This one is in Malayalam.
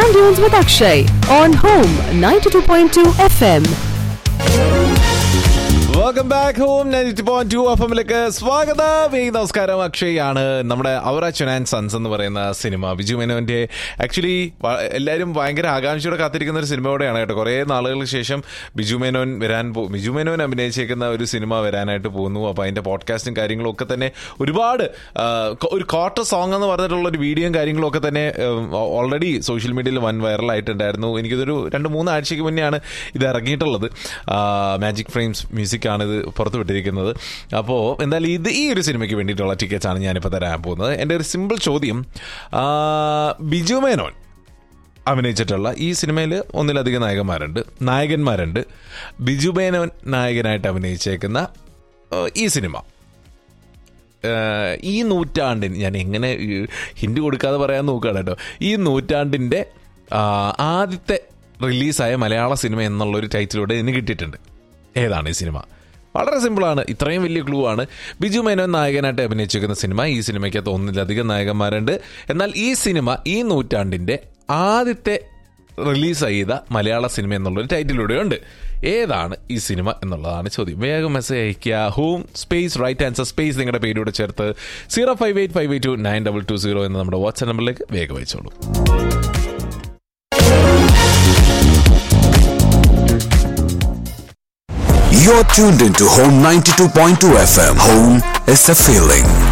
Sand Dunes with Akshay on Home 92.2 FM. Welcome back home ninety point two F എമ്മിലേക്ക് സ്വാഗതം ഈ നമസ്കാരം അക്ഷയ് ആണ് നമ്മുടെ അവറാച്ചൻ ആൻഡ് സൺസ് എന്ന് പറയുന്ന സിനിമ ബിജു മേനോന്റെ ആക്ച്വലി എല്ലാവരും ഭയങ്കര ആകാംക്ഷയോടെ കാത്തിരിക്കുന്ന ഒരു സിനിമയോടെയാണ് കേട്ടോ കുറേ നാളുകൾക്ക് ശേഷം ബിജു മേനോൻ വരാൻ പോ- ബിജു മേനോൻ അഭിനയിച്ചേക്കുന്ന ഒരു സിനിമ വരാനായിട്ട് പോകുന്നു അപ്പോൾ അതിന്റെ പോഡ്കാസ്റ്റും കാര്യങ്ങളും ഒക്കെ തന്നെ ഒരുപാട് ആ, കൊ- ഒരു ക്വാർട്ടർ സോങ് എന്ന് പറഞ്ഞിട്ടുള്ള ഒരു വീഡിയോയും കാര്യങ്ങളും ഒക്കെ തന്നെ ഓൾറെഡി സോഷ്യൽ മീഡിയയിൽ വൻ വൈറലായിട്ടുണ്ടായിരുന്നു എനിക്കിതൊരു രണ്ട് മൂന്ന് ആഴ്ചയ്ക്ക് മുന്നെയാണ് ഇത് ഇറങ്ങിയിട്ടുള്ളത് മാജിക് ഫ്രെയിംസ് മ്യൂസിക് ആണ് ഇത് പുറത്തു വിട്ടിരിക്കുന്നത് അപ്പോൾ എന്തായാലും ഇത് ഈ ഒരു സിനിമയ്ക്ക് വേണ്ടിയിട്ടുള്ള ടിക്കറ്റ്സ് ആണ് ഞാനിപ്പോൾ തരാൻ പോകുന്നത് എൻ്റെ ഒരു സിമ്പിൾ ചോദ്യം ആ, ബിജു മേനോൻ അഭിനയിച്ചിട്ടുള്ള ഈ സിനിമയിൽ ഒന്നിലധികം നായകന്മാരുണ്ട് നായകന്മാരുണ്ട് ബിജു മേനോൻ നായകനായിട്ട് അഭിനയിച്ചേക്കുന്ന ആ, ഈ സിനിമ ഏഹ് ഈ നൂറ്റാണ്ടിന് ഞാൻ എങ്ങനെ ഈ ഹിന്റ് കൊടുക്കാതെ പറയാൻ നോക്കുകയാണ് കേട്ടോ ഈ നൂറ്റാണ്ടിൻ്റെ ആ, ആദ്യത്തെ റിലീസായ മലയാള സിനിമ എന്നുള്ളൊരു ടൈറ്റിലൂടെ ഇതിന് കിട്ടിയിട്ടുണ്ട് ഏതാണ് ഈ സിനിമ വളരെ സിമ്പിളാണ് ഇത്രയും വലിയ ക്ലൂ ആണ് ബിജു മേനോൻ നായകനായിട്ട് അഭിനയിച്ചിരിക്കുന്ന സിനിമ ഈ സിനിമയ്ക്കകത്ത് ഒന്നിലധികം നായകന്മാരുണ്ട് എന്നാൽ ഈ സിനിമ ഈ നൂറ്റാണ്ടിൻ്റെ ആദ്യത്തെ റിലീസ് ചെയ്ത മലയാള സിനിമ എന്നുള്ളൊരു ടൈറ്റിലൂടെ ഉണ്ട് ഏതാണ് ഈ സിനിമ എന്നുള്ളതാണ് ചോദ്യം വേഗം മെസ്സേജ് അയക്കുക home space right answer space നിങ്ങളുടെ പേരോട് ചേർത്ത് zero five eight five eight two nine double two zero എന്ന നമ്മുടെ വാട്സ്ആപ്പ് നമ്പറിലേക്ക് വേഗം അയച്ചോളൂ You're tuned into Home 92.2 FM. Home is a feeling.